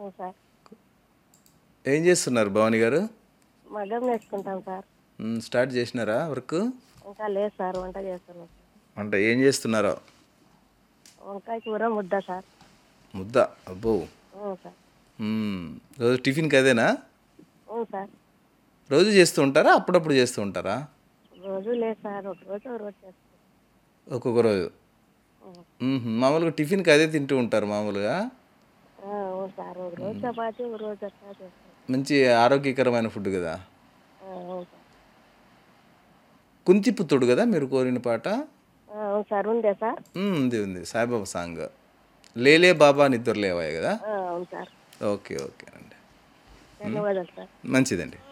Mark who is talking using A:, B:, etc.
A: అవును సార్
B: ఏం చేస్తున్నారు భవాని గారు
A: మగ్గం నేర్చుకుంటాం సార్
B: మ్, స్టార్ట్ చేసినారా వర్క్
A: ఇంకా లేదు సార్ వంట చేస్తున్నాం సార్
B: అంటే ఏం చేస్తున్నారో
A: వంకాయ కూర ముద్ద సార్
B: ముద్ద అబ్బో
A: అవును సార్
B: మ్, రోజు టిఫిన్కి అదేనా
A: అవును సార్
B: రోజు చేస్తూ ఉంటారా అప్పుడప్పుడు చేస్తూ ఉంటారా
A: రోజు లేదు సార్ ఒక రోజు ఒక రోజు చేస్తాం
B: ఒక్కొక్క రోజు మ్మ్. మామూలుగా టిఫిన్కి అదే తింటూ ఉంటారు మామూలుగా
A: ఆ, అవును సార్ ఒక రోజు చపాతి ఒక రోజు అట్లా చేస్తాం
B: మంచి ఆరోగ్యకరమైన ఫుడ్ కదా
A: ఆ, అవును సార్
B: కుంతిపుత్తుడు కదా మీరు కోరిన పాట
A: ఆ, అవును సార్ ఉందే సార్
B: మ్మ్, ఉంది ఉంది సాయిబాబా సాంగ్ లేలే బాబా నిద్ర లేవాయి కదా
A: ఆ, అవును సార్
B: ఓకే ఓకే అండి
A: ధన్యవాదాలు సార్
B: మంచిదండి